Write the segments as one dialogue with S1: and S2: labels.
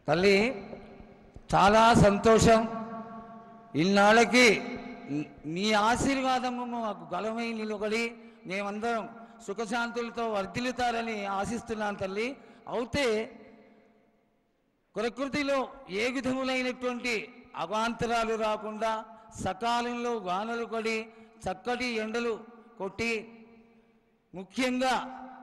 S1: తల్లి చాలా సంతోషం ఇన్నాళ్ళకి నీ- నీ ఆశీర్వాదము మాకు గలమై నిలబడి మేమందరం సుఖశాంతులతో వర్ధిల్లుతారని ఆశిస్తున్నాను తల్లి అయితే ప్రకృతిలో ఏ విధములైనటువంటి అవాంతరాలు రాకుండా సకాలంలో వానలు పడి చక్కటి ఎండలు కొట్టి ముఖ్యంగా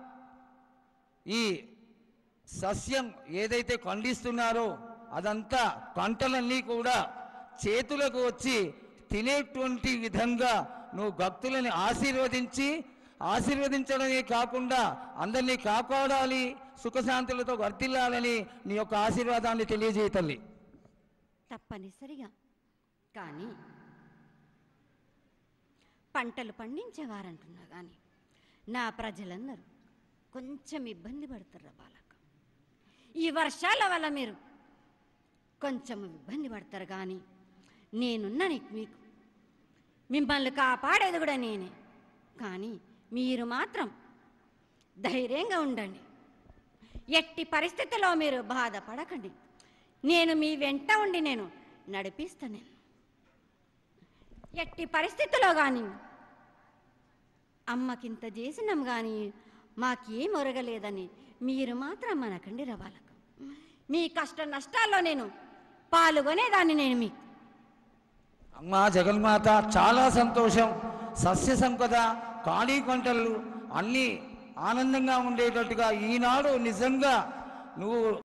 S1: ఈ సస్యం ఏదైతే పండిస్తున్నారో అదంతా పంటలన్నీ కూడా చేతులకు వచ్చి తినేటువంటి విధంగా నువ్వు భక్తులని ఆశీర్వదించి ఆశీర్వదించడమే కాకుండా అందరినీ కాపాడాలి సుఖశాంతులతో వర్తిల్లాలని నీ యొక్క ఆశీర్వాదాన్ని తెలియజేయ తల్లి
S2: తప్పనిసరిగా కానీ పంటలు పండించేవారంటున్నా కానీ నా ప్రజలందరూ కొంచెం ఇబ్బంది పడతారు బాలక ఈ వర్షాల వల్ల మీరు కొంచెం ఇబ్బంది పడతారు కానీ నేనున్నా నీకు మీకు మిమ్మల్ని కాపాడేది కూడా నేనే కానీ మీరు మాత్రం ధైర్యంగా ఉండండి ఎట్టి పరిస్థితిలో మీరు బాధపడకండి నేను మీ వెంట ఉండి నేను నడిపిస్తాను నేను ఎట్టి పరిస్థితిలో కానీ అమ్మకింత చేసినాం కానీ మాకేం ఒరగలేదని మీరు మాత్రం మనకండి రవాలకు మీ కష్ట నష్టాల్లో నేను పాల్గొనేదాన్ని నేను మీకు
S1: అమ్మా జగన్మాత చాలా సంతోషం సస్య సంపద ఖాళీ పంటలు అన్నీ ఆనందంగా ఉండేటట్టుగా ఈనాడు నిజంగా నువ్వు